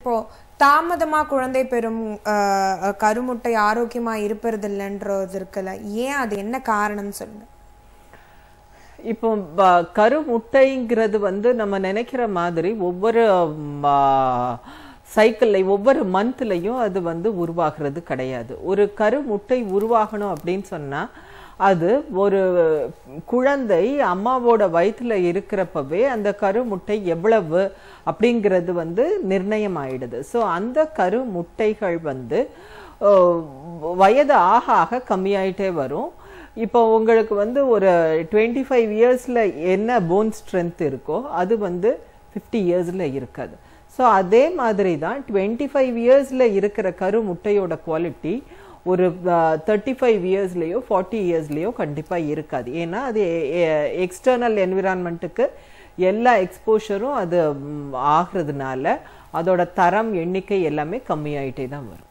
இப்போ தாமதமா குழந்தை பெறும் அஹ், அஹ், கருமுட்டை ஆரோக்கியமா இருப்பதில்லைன்றது இருக்குல்ல ஏன் அது என்ன காரணம் சொல்லுங்க இப்போ ப- கருமுட்டைங்கிறது வந்து நம்ம நினைக்கிற மாதிரி ஒவ்வொரு சைக்கிள்ல ஒவ்வொரு மந்த்லயும் அது வந்து உருவாகிறது கிடையாது ஒரு கருமுட்டை உருவாகணும் அப்படின்னு சொன்னா அது ஒரு குழந்தை அம்மாவோட வயித்துல இருக்கிறப்பவே அந்த கருமுட்டை எவ்வளவு அப்படிங்கிறது வந்து நிர்ணயம் ஆயிடுது ஸோ அந்த கருமுட்டைகள் வந்து அஹ், வயது ஆக ஆக கம்மியாயிட்டே வரும் இப்போ உங்களுக்கு வந்து ஒரு டுவெண்ட்டி ஃபைவ் இயர்ஸில் என்ன போன் ஸ்ட்ரென்த் இருக்கோ அது வந்து ஃபிஃப்டி இயர்ஸில் இருக்காது ஸோ அதே மாதிரி தான் டுவெண்ட்டி ஃபைவ் இயர்ஸில் இருக்கிற கரு முட்டையோட குவாலிட்டி ஒரு தேர்ட்டி ஃபைவ் இயர்ஸ்லேயோ ஃபார்ட்டி இயர்ஸ்லேயோ கண்டிப்பாக இருக்காது ஏன்னா அது எக்ஸ்டர்னல் என்விரான்மெண்ட்டுக்கு எல்லா எக்ஸ்போஷரும் அது ம், ஆகுறதுனால அதோட தரம் எண்ணிக்கை எல்லாமே கம்மியாயிட்டே தான் வரும்